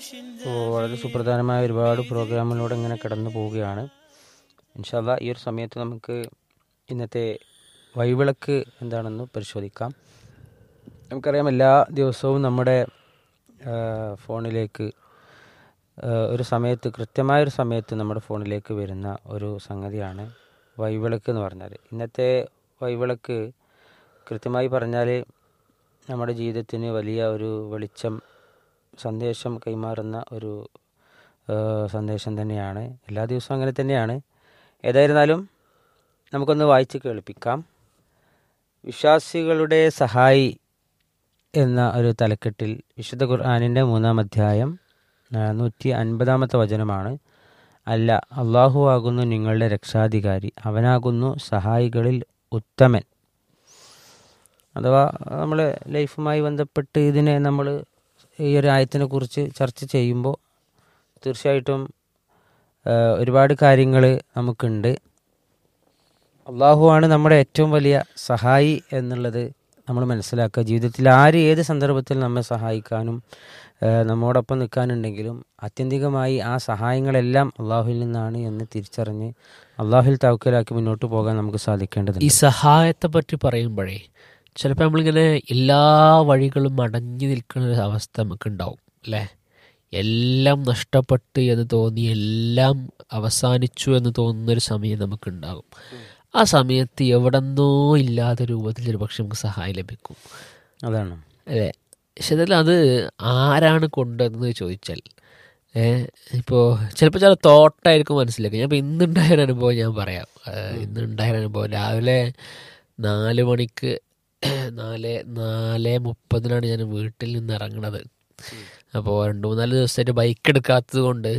അപ്പോൾ വളരെ സുപ്രധാനമായ ഒരുപാട് പ്രോഗ്രാമിലൂടെ ഇങ്ങനെ കടന്നു പോവുകയാണ് ഇൻഷാല്ല ഈ ഒരു സമയത്ത് നമുക്ക് ഇന്നത്തെ വഴിവിളക്ക് എന്താണെന്ന് പരിശോധിക്കാം നമുക്കറിയാം എല്ലാ ദിവസവും നമ്മുടെ ആ, ഫോണിലേക്ക് ആ, ഒരു സമയത്ത് കൃത്യമായൊരു സമയത്ത് നമ്മുടെ ഫോണിലേക്ക് വരുന്ന ഒരു സംഗതിയാണ് വഴിവിളക്ക് എന്ന് പറഞ്ഞാൽ ഇന്നത്തെ വഴിവിളക്ക് കൃത്യമായി പറഞ്ഞാൽ നമ്മുടെ ജീവിതത്തിന് വലിയ ഒരു വെളിച്ചം സന്ദേശം കൈമാറുന്ന ഒരു ആ, സന്ദേശം തന്നെയാണ് എല്ലാ ദിവസവും അങ്ങനെ തന്നെയാണ് ഏതായിരുന്നാലും നമുക്കൊന്ന് വായിച്ച് കേൾപ്പിക്കാം വിശ്വാസികളുടെ സഹായി എന്ന ഒരു തലക്കെട്ടിൽ വിശുദ്ധ ഖുർആാനിൻ്റെ മൂന്നാം അധ്യായം ആ, നൂറ്റി അൻപതാമത്തെ വചനമാണ് അല്ല അള്ളാഹു ആകുന്നു നിങ്ങളുടെ രക്ഷാധികാരി അവനാകുന്നു സഹായികളിൽ ഉത്തമൻ അഥവാ നമ്മൾ ലൈഫുമായി ബന്ധപ്പെട്ട് ഇതിനെ നമ്മൾ ഈ ഒരു ആയത്തിനെ കുറിച്ച് ചർച്ച ചെയ്യുമ്പോൾ തീർച്ചയായിട്ടും ആ, ഒരുപാട് കാര്യങ്ങൾ നമുക്കുണ്ട് അള്ളാഹുവാണ് നമ്മുടെ ഏറ്റവും വലിയ സഹായി എന്നുള്ളത് നമ്മൾ മനസ്സിലാക്കുക ജീവിതത്തിൽ ആര് ഏത് സന്ദർഭത്തിൽ നമ്മെ സഹായിക്കാനും ആ, നമ്മോടൊപ്പം നിൽക്കാനുണ്ടെങ്കിലും ആത്യന്തികമായി ആ സഹായങ്ങളെല്ലാം അള്ളാഹുവിൽ നിന്നാണ് എന്ന് തിരിച്ചറിഞ്ഞ് അള്ളാഹുൽ തവക്കലാക്കി മുന്നോട്ട് പോകാൻ നമുക്ക് ഈ സാധിക്കേണ്ടതുണ്ട് സഹായത്തെ പറ്റി പറയുമ്പോഴേ ചിലപ്പോൾ നമ്മളിങ്ങനെ എല്ലാ വഴികളും അടഞ്ഞു നിൽക്കുന്ന ഒരു അവസ്ഥ നമുക്ക് ഉണ്ടാവും അല്ലേ എല്ലാം നഷ്ടപ്പെട്ട് എന്ന് തോന്നി എല്ലാം അവസാനിച്ചു എന്ന് തോന്നുന്നൊരു സമയം നമുക്കുണ്ടാകും ആ സമയത്ത് എവിടെന്നോ ഇല്ലാത്ത രൂപത്തിൽ ഒരു പക്ഷെ നമുക്ക് സഹായം ലഭിക്കും അതാണ് അല്ലേ പക്ഷെ അതിൽ അത് ആരാണ് കൊണ്ടുവന്നത് ചോദിച്ചാൽ ഏഹ് ഇപ്പോൾ ചിലപ്പോൾ ചില തോട്ടായിരിക്കും മനസ്സിലാക്കുക ഞാൻ ഇപ്പോൾ ഇന്നുണ്ടായ ഒരു അനുഭവം ഞാൻ പറയാം ഏഹ് ഇന്നുണ്ടായ ഒരു അനുഭവം രാവിലെ നാല് മണിക്ക് നാല് നാല് മുപ്പതിനാണ് ഞാൻ വീട്ടിൽ നിന്ന് ഇറങ്ങണത് അപ്പോൾ രണ്ട് മൂന്നാല് ദിവസമായിട്ട് ബൈക്ക് എടുക്കാത്തത് കൊണ്ട്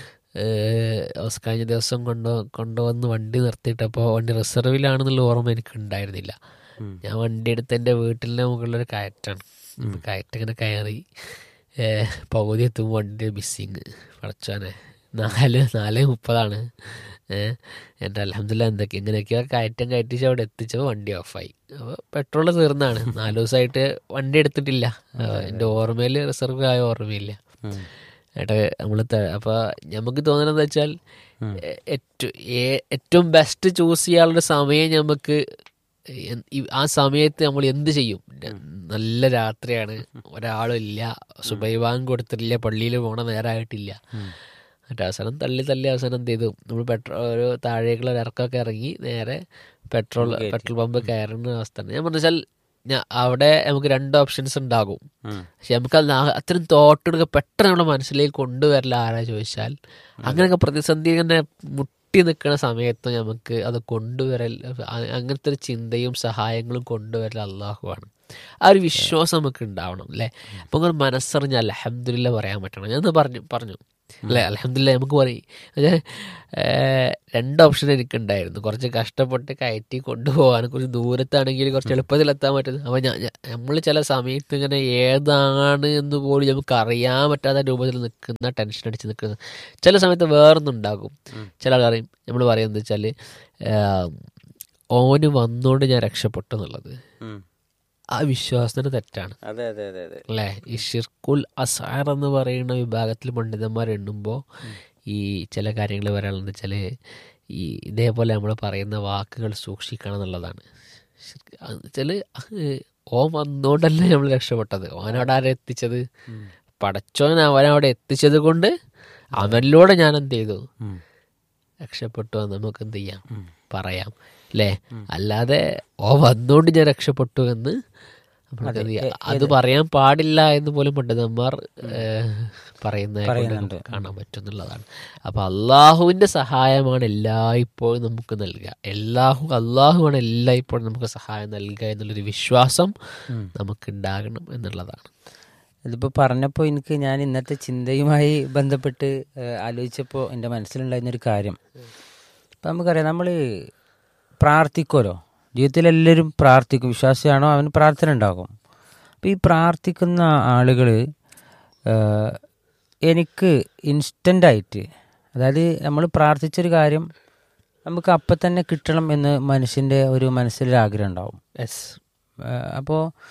ഏഹ് അവസ് കഴിഞ്ഞ ദിവസം കൊണ്ട് കൊണ്ടുവന്ന് വണ്ടി നിർത്തിയിട്ടപ്പോൾ വണ്ടി റിസർവിലാണെന്നുള്ള ഓർമ്മ എനിക്ക് ഉണ്ടായിരുന്നില്ല ഉം. ഞാൻ വണ്ടി എടുത്ത് എൻ്റെ വീട്ടിൻ്റെ മുകളിലൊരു കയറ്റാണ് കയറ്റം ഇങ്ങനെ കയറി ഏഹ് പകുതി എത്തുമ്പോൾ വണ്ടി മിസ്സിങ് പടച്ചാനെ നാല് നാല് മുപ്പതാണ് ഏഹ് എൻ്റെ അലഹമില്ല എന്തൊക്കെ എങ്ങനെയൊക്കെയോ കയറ്റം കയറ്റിച്ച് അവിടെ എത്തിച്ചപ്പോൾ വണ്ടി ഓഫായി അപ്പോൾ പെട്രോൾ തീർന്നാണ് നാല് ദിവസമായിട്ട് വണ്ടി എടുത്തിട്ടില്ല എൻ്റെ ഓർമ്മയിൽ റിസർവ് ആയ ഓർമ്മയില്ല ഉം. ഏട്ടാ നമ്മൾ അപ്പോൾ നമുക്ക് തോന്നുന്നത് എന്താ വെച്ചാൽ ഏറ്റവും ഏറ്റവും ബെസ്റ്റ് ചൂസ് ചെയ്യാനുള്ള സമയം നമുക്ക് എൻ- ഈ- ആ സമയത്ത് നമ്മൾ എന്ത് ചെയ്യും നല്ല രാത്രിയാണ് ഒരാളും ഇല്ല സുബൈവാൻ കൊടുത്തിട്ടില്ല പള്ളിയിൽ പോണ നേരമായിട്ടില്ല മറ്റേ അവസാനം തള്ളി തള്ളി അവസാനം എന്ത് ചെയ്തു നമ്മൾ പെട്രോൾ ഒരു താഴേക്കുള്ള ഒരു ഇറക്കമൊക്കെ ഇറങ്ങി നേരെ പെട്രോൾ പെട്രോൾ പമ്പ് കയറുന്ന അവസ്ഥയാണ് ഞാൻ പറഞ്ഞാൽ ഞാൻ അവിടെ നമുക്ക് രണ്ട് ഓപ്ഷൻസ് ഉണ്ടാകും ഉം. പക്ഷെ നമുക്ക് അത് ആ- അത്തരം തോട്ടെടുക്കുക പെട്ടെന്ന് നമ്മുടെ മനസ്സിലേക്ക് കൊണ്ടുവരില്ല ആരാ ചോദിച്ചാൽ അങ്ങനെയൊക്കെ പ്രതിസന്ധി ഇങ്ങനെ മുട്ടി നിൽക്കുന്ന സമയത്ത് നമുക്ക് അത് കൊണ്ടുവരൽ അ- അങ്ങനത്തെ ഒരു ചിന്തയും സഹായങ്ങളും കൊണ്ടുവരൽ അള്ളാഹുവാണ് ആ ഒരു വിശ്വാസം നമുക്ക് ഉണ്ടാവണം അല്ലേ അപ്പൊ ഒരു മനസ്സറിഞ്ഞ അലഹമില്ല പറയാൻ പറ്റണം ഞാൻ പറഞ്ഞു പറഞ്ഞു അല്ലേ അലഹമില്ല നമുക്ക് പറയും അത് ഏഹ്, രണ്ട് ഓപ്ഷൻ എനിക്കുണ്ടായിരുന്നു കുറച്ച് കഷ്ടപ്പെട്ട് കയറ്റി കൊണ്ടുപോകാൻ കുറച്ച് ദൂരത്താണെങ്കിൽ കുറച്ച് എളുപ്പത്തിൽ എത്താൻ പറ്റുന്നത് അപ്പോൾ ഞാൻ നമ്മൾ ചില സമയത്ത് ഇങ്ങനെ ഏതാണ് എന്ന് പോലും നമുക്ക് അറിയാൻ പറ്റാത്ത രൂപത്തിൽ നിൽക്കുന്ന ടെൻഷൻ അടിച്ച് നിൽക്കുന്ന ചില സമയത്ത് വേറൊന്നുണ്ടാകും ചില ആൾ പറയും നമ്മൾ പറയുന്നത് വെച്ചാൽ ഓന് വന്നുകൊണ്ട് ഞാൻ രക്ഷപ്പെട്ടു എന്നുള്ളത് ഉം. ആ വിശ്വാസത്തിന് തെറ്റാണ് അതെ അതെ അതെ അതെ അല്ലേ ഈ ഷിർക്കുൽ അസാർ എന്ന് പറയുന്ന വിഭാഗത്തിൽ പണ്ഡിതന്മാർ എണ്ണുമ്പോൾ ഈ ചില കാര്യങ്ങൾ പറയാനുള്ളത് വെച്ചാൽ ഈ ഇതേപോലെ നമ്മൾ പറയുന്ന വാക്കുകൾ സൂക്ഷിക്കണം എന്നുള്ളതാണ് വെച്ചാൽ ഓൻ വന്നുകൊണ്ടല്ലേ നമ്മൾ രക്ഷപ്പെട്ടത് ഓനവിടെ ആരെ എത്തിച്ചത് പടച്ചോൻ അവനവിടെ എത്തിച്ചത് കൊണ്ട് അവനിലൂടെ ഞാൻ എന്ത് ചെയ്തു ഉം. രക്ഷപ്പെട്ടു എന്ന് നമുക്ക് എന്ത് ചെയ്യാം പറയാം അല്ലേ അല്ലാതെ ഓ വന്നുകൊണ്ട് ഞാൻ രക്ഷപ്പെട്ടു എന്ന് നമ്മൾക്ക് എന്ത് ചെയ്യാം? അത് പറയാൻ പാടില്ല എന്ന് പോലും പണ്ഡിതന്മാർ ഏഹ്, പറയുന്നത് കൊണ്ട് പറയുന്നുണ്ട്. നമുക്ക് കാണാൻ പറ്റും എന്നുള്ളതാണ് അപ്പൊ അള്ളാഹുവിന്റെ സഹായമാണ് എല്ലായ്പ്പോഴും നമുക്ക് നൽകുക അല്ലാഹു അള്ളാഹുവാണ് എല്ലായ്പ്പോഴും നമുക്ക് സഹായം നൽകുക എന്നുള്ളൊരു വിശ്വാസം നമുക്ക് ഉണ്ടാകണം എന്നുള്ളതാണ് ഇതിപ്പോൾ പറഞ്ഞപ്പോൾ എനിക്ക് ഞാൻ ഇന്നത്തെ ചിന്തയുമായി ബന്ധപ്പെട്ട് ഏഹ്, ആലോചിച്ചപ്പോൾ എൻ്റെ മനസ്സിലുണ്ടായിരുന്നൊരു കാര്യം ഇപ്പം നമുക്കറിയാം നമ്മൾ പ്രാർത്ഥിക്കുമല്ലോ ജീവിതത്തിൽ എല്ലാവരും പ്രാർത്ഥിക്കും വിശ്വാസിയാണോ അവന് പ്രാർത്ഥന ഉണ്ടാകും അപ്പോൾ ഈ പ്രാർത്ഥിക്കുന്ന ആളുകൾ എനിക്ക് ഇൻസ്റ്റൻ്റായിട്ട് അതായത് നമ്മൾ പ്രാർത്ഥിച്ചൊരു കാര്യം നമുക്ക് അപ്പം തന്നെ കിട്ടണം എന്ന് മനുഷ്യൻ്റെ ഒരു മനസ്സിലൊരു ആഗ്രഹം ഉണ്ടാവും യെസ് അപ്പോൾ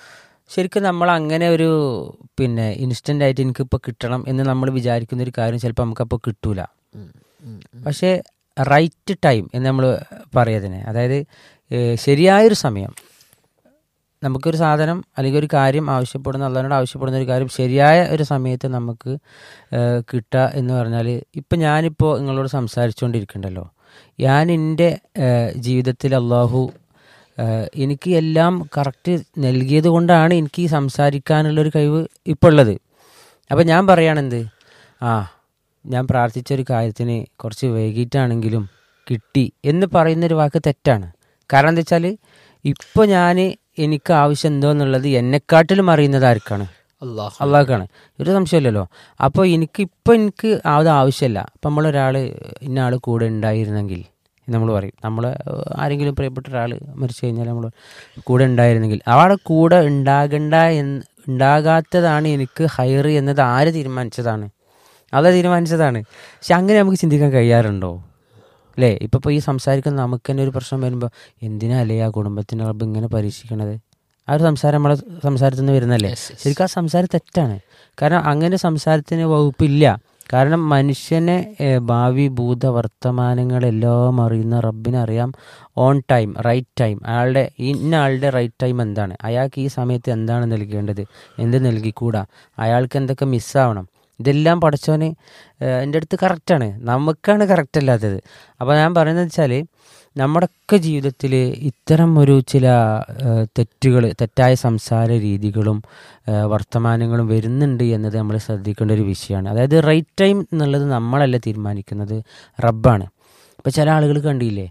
ശരിക്കും നമ്മൾ അങ്ങനെ ഒരു പിന്നെ ഇൻസ്റ്റൻ്റ് ആയിട്ട് എനിക്കിപ്പോൾ കിട്ടണം എന്ന് നമ്മൾ വിചാരിക്കുന്ന ഒരു കാര്യം ചിലപ്പോൾ നമുക്കപ്പോൾ കിട്ടൂല ഉം, ഉം, ഉം. പക്ഷേ റൈറ്റ് ടൈം എന്ന് നമ്മൾ പറയതിനെ അതായത് ഏഹ്, ശരിയായൊരു സമയം നമുക്കൊരു സാധനം അല്ലെങ്കിൽ ഒരു കാര്യം ആവശ്യപ്പെടുന്ന അള്ളഹാനോട് ആവശ്യപ്പെടുന്ന ഒരു കാര്യം ശരിയായ ഒരു സമയത്ത് നമുക്ക് ഏഹ്, കിട്ടുക എന്ന് പറഞ്ഞാൽ ഇപ്പം ഞാനിപ്പോൾ നിങ്ങളോട് സംസാരിച്ചുകൊണ്ടിരിക്കണ്ടല്ലോ ഞാൻ എൻ്റെ ഏഹ്, ജീവിതത്തിൽ അള്ളാഹു ഏഹ്, എനിക്ക് എല്ലാം കറക്റ്റ് നൽകിയത് കൊണ്ടാണ് എനിക്ക് ഈ സംസാരിക്കാനുള്ളൊരു കഴിവ് ഇപ്പോൾ ഉള്ളത് അപ്പം ഞാൻ പറയുകയാണെന്ത് ആ ഞാൻ പ്രാർത്ഥിച്ച ഒരു കാര്യത്തിന് കുറച്ച് വൈകിട്ടാണെങ്കിലും കിട്ടി എന്ന് പറയുന്നൊരു വാക്ക് തെറ്റാണ് കാരണം എന്താ വെച്ചാൽ ഇപ്പോൾ ഞാൻ എനിക്ക് ആവശ്യം എന്തോ എന്നുള്ളത് എന്നെക്കാട്ടിലും അറിയുന്നത് ആർക്കാണ് അള്ളാഹു അള്ളാഹ്ക്കാണ് ഒരു സംശയമില്ലല്ലോ അപ്പോൾ എനിക്ക് ഇപ്പോൾ എനിക്ക് അത് ആവശ്യമില്ല അപ്പം നമ്മളൊരാൾ ഇന്ന ആൾ കൂടെ ഉണ്ടായിരുന്നെങ്കിൽ നമ്മൾ പറയും നമ്മൾ ആരെങ്കിലും പ്രിയപ്പെട്ട ഒരാൾ മരിച്ചു കഴിഞ്ഞാൽ നമ്മൾ കൂടെ ഉണ്ടായിരുന്നെങ്കിൽ അവിടെ കൂടെ ഉണ്ടാകണ്ട എന്ന് ഉണ്ടാകാത്തതാണ് എനിക്ക് ഹയർ എന്നത് ആര് തീരുമാനിച്ചതാണ് അത് തീരുമാനിച്ചതാണ് പക്ഷെ അങ്ങനെ നമുക്ക് ചിന്തിക്കാൻ കഴിയാറുണ്ടോ അല്ലേ ഇപ്പം ഇപ്പോൾ ഈ സംസാരിക്കുന്ന നമുക്ക് തന്നെ ഒരു പ്രശ്നം വരുമ്പോൾ എന്തിനാ അല്ലേ ആ കുടുംബത്തിൻ്റെ റബ്ബ് ഇങ്ങനെ പരീക്ഷിക്കണത് ആ ഒരു സംസാരം നമ്മളെ സംസാരത്തിൽ നിന്ന് വരുന്നല്ലേ Yes, yes. ശരിക്കും ആ സംസാരം തെറ്റാണ് കാരണം അങ്ങനെ സംസാരത്തിന് വകുപ്പില്ല കാരണം മനുഷ്യനെ ഏഹ്, ഭാവി ഭൂത വർത്തമാനങ്ങളെല്ലാം അറിയുന്ന റബ്ബിനെ അറിയാം ഓൺ ടൈം റൈറ്റ് ടൈം അയാളുടെ ഇന്ന ആളുടെ റൈറ്റ് ടൈം എന്താണ് അയാൾക്ക് ഈ സമയത്ത് എന്താണ് നൽകേണ്ടത് എന്ത് നൽകിക്കൂടാ അയാൾക്ക് എന്തൊക്കെ മിസ്സാവണം ഇതെല്ലാം പഠിച്ചവന് എൻ്റെ അടുത്ത് കറക്റ്റാണ് നമുക്കാണ് കറക്റ്റ് അല്ലാത്തത് അപ്പോൾ ഞാൻ പറയുന്നത് വെച്ചാൽ നമ്മുടെയൊക്കെ ജീവിതത്തിൽ ഇത്തരം ഒരു ചില തെറ്റുകൾ തെറ്റായ സംസാര രീതികളും ആ, വർത്തമാനങ്ങളും വരുന്നുണ്ട് എന്നത് നമ്മൾ ശ്രദ്ധിക്കേണ്ട ഒരു വിഷയമാണ് അതായത് റൈറ്റ് ടൈം എന്നുള്ളത് നമ്മളല്ല തീരുമാനിക്കുന്നത് റബ്ബാണ് ഇപ്പോൾ ചില ആളുകൾ കണ്ടില്ലേ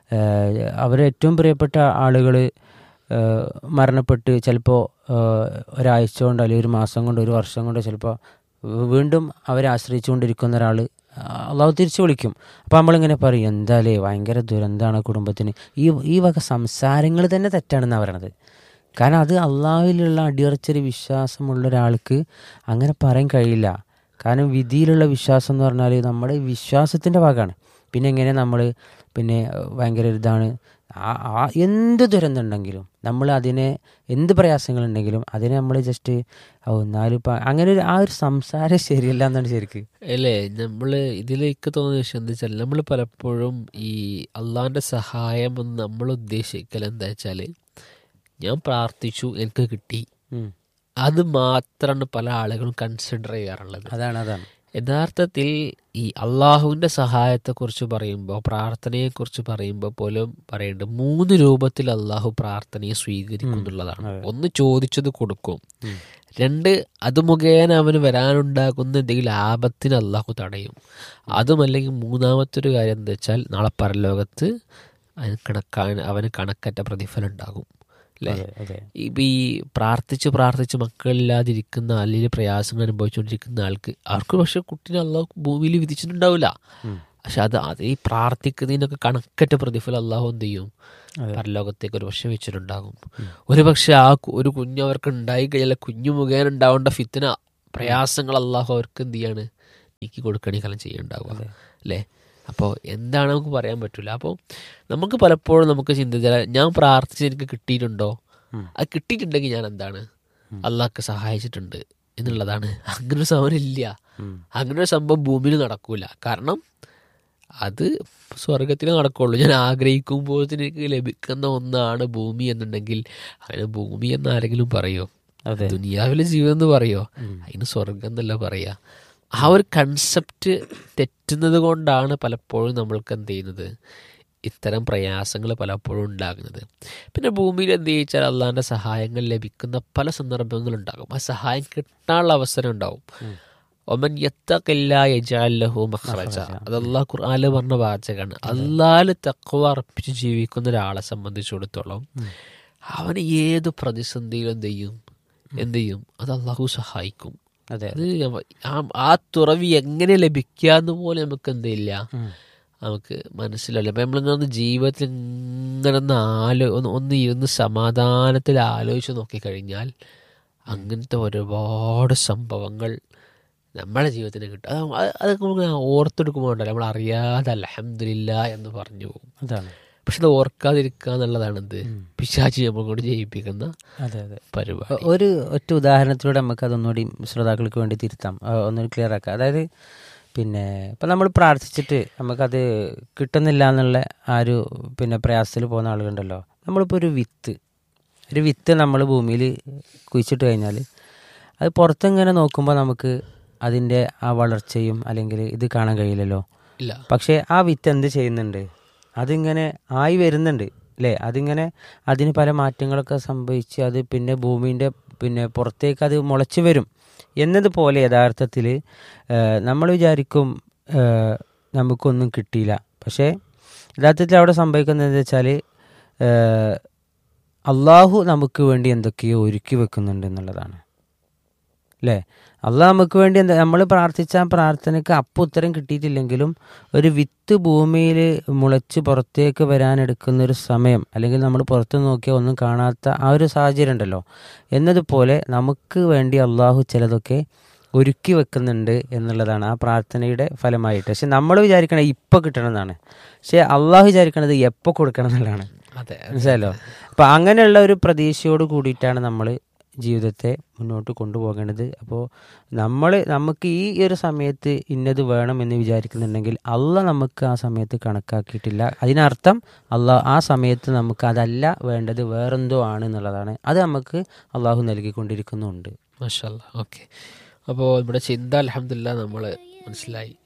അവരെ ഏറ്റവും പ്രിയപ്പെട്ട ആളുകൾ മരണപ്പെട്ട് ചിലപ്പോൾ ഒരാഴ്ച കൊണ്ടോ അല്ലെങ്കിൽ ഒരു മാസം കൊണ്ടോ ഒരു വർഷം കൊണ്ടോ ചിലപ്പോൾ വീണ്ടും അവരെ ആശ്രയിച്ചുകൊണ്ടിരിക്കുന്ന ഒരാൾ അള്ളാഹു തിരിച്ചു വിളിക്കും അപ്പോൾ നമ്മളിങ്ങനെ പറയും എന്താലേ ഭയങ്കര ദുരന്തമാണ് കുടുംബത്തിന് ഈ ഈ വക സംസാരങ്ങൾ തന്നെ തെറ്റാണെന്നാണ് പറയണത് കാരണം അത് അള്ളാഹുവിലുള്ള അടിയുറച്ചൊരു വിശ്വാസമുള്ള ഒരാൾക്ക് അങ്ങനെ പറയാൻ കഴിയില്ല കാരണം വിധിയിലുള്ള വിശ്വാസം എന്ന് പറഞ്ഞാൽ നമ്മുടെ വിശ്വാസത്തിൻ്റെ ഭാഗമാണ് പിന്നെ എങ്ങനെ നമ്മൾ പിന്നെ ഭയങ്കര ഇതാണ് ആ- ആ എന്ത് ദുരന്തം ഉണ്ടെങ്കിലും നമ്മൾ അതിനെ എന്ത് പ്രയാസങ്ങളുണ്ടെങ്കിലും അതിനെ നമ്മൾ ജസ്റ്റ് ഓ എന്നാലും ഇപ്പം അങ്ങനെ ഒരു ആ ഒരു സംസാരം ശരിയല്ല എന്നാണ് ശരിക്ക് അല്ലേ നമ്മൾ ഇതിലേക്ക് തോന്നുന്ന വിഷയം എന്താ വെച്ചാൽ നമ്മൾ പലപ്പോഴും ഈ അള്ളാഹിൻ്റെ സഹായം എന്ന് നമ്മൾ ഉദ്ദേശിക്കൽ എന്താ വെച്ചാൽ ഞാൻ പ്രാർത്ഥിച്ചു എനിക്ക് കിട്ടി ഉം. അത് മാത്രമാണ് പല ആളുകളും കൺസിഡർ ചെയ്യാറുള്ളത് അതാണ് അതാണ് യഥാർത്ഥത്തിൽ ഈ അള്ളാഹുവിൻ്റെ സഹായത്തെക്കുറിച്ച് പറയുമ്പോൾ പ്രാർത്ഥനയെക്കുറിച്ച് പറയുമ്പോൾ പോലും പറയുന്നുണ്ട് മൂന്ന് രൂപത്തിൽ അള്ളാഹു പ്രാർത്ഥനയെ സ്വീകരിക്കും എന്നുള്ളതാണ് ഒന്ന് ചോദിച്ചത് കൊടുക്കും ഉം. രണ്ട് അത് മുഖേന അവന് വരാനുണ്ടാകുന്ന എന്തെങ്കിലും ആപത്തിന് അള്ളാഹു തടയും അതുമല്ലെങ്കിൽ മൂന്നാമത്തെ ഒരു കാര്യം എന്താ വെച്ചാൽ നാളെ പരലോകത്ത് അവന് കണക്കാൻ അവന് കണക്കറ്റ പ്രതിഫലം ഉണ്ടാകും അല്ലേ അതെ അതെ ഇപ്പം ഈ പ്രാർത്ഥിച്ച് പ്രാർത്ഥിച്ച് മക്കളില്ലാതിരിക്കുന്ന അല്ലെങ്കിൽ പ്രയാസങ്ങൾ അനുഭവിച്ചുകൊണ്ടിരിക്കുന്ന ആൾക്ക് അവർക്ക് പക്ഷെ കുട്ടീനെ അള്ളാഹു ഭൂമിയിൽ വിധിച്ചിട്ടുണ്ടാവില്ല ഉം. പക്ഷെ അത് അത് ഈ പ്രാർത്ഥിക്കുന്നതിനൊക്കെ കണക്കറ്റ പ്രതിഫലം അള്ളാഹു എന്ത് ചെയ്യും അതെ. പരലോകത്തേക്ക് ഒരു പക്ഷെ വെച്ചിട്ടുണ്ടാകും ഒരു പക്ഷെ ആ കു- ഒരു കുഞ്ഞ് അവർക്ക് ഉണ്ടായി കഴിഞ്ഞാൽ കുഞ്ഞു മുഖേന ഉണ്ടാവേണ്ട ഫിത്തിന പ്രയാസങ്ങൾ അള്ളാഹു അവർക്ക് എന്ത് ചെയ്യാണ് നീക്കി കൊടുക്കണേക്കാളും ചെയ്യുന്നുണ്ടാവുക അല്ലേ അപ്പോൾ എന്താണ് നമുക്ക് പറയാൻ പറ്റില്ല അപ്പോൾ നമുക്ക് പലപ്പോഴും നമുക്ക് ചിന്തിച്ചാൽ ഞാൻ പ്രാർത്ഥിച്ച് എനിക്ക് കിട്ടിയിട്ടുണ്ടോ ഉം. അത് കിട്ടിയിട്ടുണ്ടെങ്കിൽ ഞാൻ എന്താണ് അള്ളാഹ്ക്ക് സഹായിച്ചിട്ടുണ്ട് എന്നുള്ളതാണ് അങ്ങനെ ഒരു സംഭവം ഇല്ല ഉം. അങ്ങനെ ഒരു സംഭവം ഭൂമിയിൽ നടക്കൂല കാരണം അത് സ്വർഗത്തിൽ നടക്കുള്ളൂ ഞാൻ ആഗ്രഹിക്കുമ്പോൾ എനിക്ക് ലഭിക്കുന്ന ഒന്നാണ് ഭൂമി എന്നുണ്ടെങ്കിൽ അതിന് ഭൂമി എന്ന് ആരെങ്കിലും പറയോ അതെ ദുനിയാവിലെ ജീവിതം എന്ന് പറയോ അതിന് സ്വർഗം എന്നല്ല പറയാ ആ ഒരു കൺസെപ്റ്റ് തെറ്റുന്നത് കൊണ്ടാണ് പലപ്പോഴും നമ്മൾക്ക് എന്ത് ചെയ്യുന്നത് ഇത്തരം പ്രയാസങ്ങൾ പലപ്പോഴും ഉണ്ടാകുന്നത് പിന്നെ ഭൂമിയിൽ എന്ത് ചോദിച്ചാൽ അള്ളാഹിൻ്റെ സഹായങ്ങൾ ലഭിക്കുന്ന പല സന്ദർഭങ്ങളുണ്ടാകും ആ സഹായം കിട്ടാനുള്ള അവസരം ഉണ്ടാവും ഒമൻ യത്തക്കില്ല യജാലഹു മഖ്റജ അത് അള്ളാഹ് ഖുർആാനിൽ പറഞ്ഞ വാചകമാണ് അള്ളാഹിൽ തക്കവ അർപ്പിച്ച് ജീവിക്കുന്ന ഒരാളെ സംബന്ധിച്ചിടത്തോളം അവന് ഏത് പ്രതിസന്ധിയിലും എന്ത് ചെയ്യും എന്ത് ചെയ്യും അത് അള്ളാഹു സഹായിക്കും അതെ അത് ഞമ്മ- ആ- ആ തുറവി എങ്ങനെ ലഭിക്കാന്ന് പോലെ നമുക്ക് എന്തില്ല നമുക്ക് മനസ്സിലല്ല അപ്പം നമ്മളിങ്ങനെ ജീവിതത്തിൽ ഇങ്ങനെ ഒന്ന് ആലോ ഒന്ന് ഒന്ന് ഇരുന്ന് സമാധാനത്തിൽ ആലോചിച്ച് നോക്കിക്കഴിഞ്ഞാൽ അങ്ങനത്തെ ഒരുപാട് സംഭവങ്ങൾ നമ്മുടെ ജീവിതത്തിന് കിട്ടും അത് അത് അതൊക്കെ നമുക്ക് ഓർത്തെടുക്കുമ്പോൾ ഉണ്ടല്ലോ നമ്മൾ അറിയാതെ അലഹമില്ല എന്ന് പറഞ്ഞു പോകും അതാണ് പക്ഷെ അത് ഓർക്കാതിരിക്കുക എന്നുള്ളതാണ് എന്ത് പിശാചി നമ്മൾ കൊണ്ട് ചെയ്യിപ്പിക്കുന്ന അതെ അതെ പരിപാടി ഒരു ഒറ്റ ഉദാഹരണത്തിലൂടെ നമുക്ക് അതൊന്നുകൂടി ശ്രോതാക്കൾക്ക് വേണ്ടി തിരുത്താം ആ, ഒന്നുകൂടി ക്ലിയർ ആക്കാം അതായത് പിന്നെ ഇപ്പം നമ്മൾ പ്രാർത്ഥിച്ചിട്ട് നമുക്കത് കിട്ടുന്നില്ല എന്നുള്ള ആ ഒരു പിന്നെ പ്രയാസത്തിൽ പോകുന്ന ആളുകളുണ്ടല്ലോ നമ്മളിപ്പോൾ ഒരു വിത്ത് ഒരു വിത്ത് നമ്മൾ ഭൂമിയിൽ കുഴിച്ചിട്ട് കഴിഞ്ഞാൽ അത് പുറത്തിങ്ങനെ നോക്കുമ്പോൾ നമുക്ക് അതിൻ്റെ ആ വളർച്ചയും അല്ലെങ്കിൽ ഇത് കാണാൻ കഴിയില്ലല്ലോ ഇല്ല പക്ഷേ ആ വിത്ത് എന്ത് ചെയ്യുന്നുണ്ട് അതിങ്ങനെ ആയി വരുന്നുണ്ട് അല്ലേ അതിങ്ങനെ അതിന് പല മാറ്റങ്ങളൊക്കെ സംഭവിച്ച് അത് പിന്നെ ഭൂമിൻ്റെ പിന്നെ പുറത്തേക്ക് അത് മുളച്ചു വരും എന്നതുപോലെ യഥാർത്ഥത്തിൽ നമ്മൾ വിചാരിക്കും ആ, നമുക്കൊന്നും കിട്ടിയില്ല പക്ഷേ യഥാർത്ഥത്തിൽ അവിടെ സംഭവിക്കുന്നത് എന്താ വെച്ചാൽ അള്ളാഹു നമുക്ക് വേണ്ടി എന്തൊക്കെയോ ഒരുക്കി വെക്കുന്നുണ്ട് എന്നുള്ളതാണ് അല്ലേ അള്ളാഹ് നമുക്ക് വേണ്ടി എന്താ നമ്മൾ പ്രാർത്ഥിച്ച ആ പ്രാർത്ഥനയ്ക്ക് അപ്പം ഉത്തരം കിട്ടിയിട്ടില്ലെങ്കിലും ഒരു വിത്ത് ഭൂമിയിൽ മുളച്ച് പുറത്തേക്ക് വരാനെടുക്കുന്ന ഒരു സമയം അല്ലെങ്കിൽ നമ്മൾ പുറത്ത് നോക്കിയാൽ ഒന്നും കാണാത്ത ആ ഒരു സാഹചര്യം ഉണ്ടല്ലോ എന്നതുപോലെ നമുക്ക് വേണ്ടി അള്ളാഹു ചിലതൊക്കെ ഒരുക്കി വെക്കുന്നുണ്ട് എന്നുള്ളതാണ് ആ പ്രാർത്ഥനയുടെ ഫലമായിട്ട് പക്ഷെ നമ്മൾ വിചാരിക്കണത് ഇപ്പം കിട്ടണമെന്നാണ് പക്ഷെ അള്ളാഹു വിചാരിക്കണത് എപ്പോൾ കൊടുക്കണം എന്നുള്ളതാണ് അതെ മനസ്സിലായല്ലോ അപ്പം അങ്ങനെയുള്ള ഒരു പ്രതീക്ഷയോട് കൂടിയിട്ടാണ് നമ്മൾ ജീവിതത്തെ മുന്നോട്ട് കൊണ്ടുപോകേണ്ടത് അപ്പോൾ നമ്മൾ നമുക്ക് ഈ ഒരു സമയത്ത് ഇന്നത് വേണം എന്ന് വിചാരിക്കുന്നുണ്ടെങ്കിൽ അള്ള നമുക്ക് ആ സമയത്ത് കണക്കാക്കിയിട്ടില്ല അതിനർത്ഥം അള്ള ആ സമയത്ത് നമുക്ക് അതല്ല വേണ്ടത് വേറെന്തോ ആണ് എന്നുള്ളതാണ് അത് നമുക്ക് അള്ളാഹു നൽകിക്കൊണ്ടിരിക്കുന്നുണ്ട് മാഷല്ല ഓക്കെ അപ്പോൾ നമ്മുടെ ചിന്ത അലഹമില്ല നമ്മൾ മനസ്സിലായി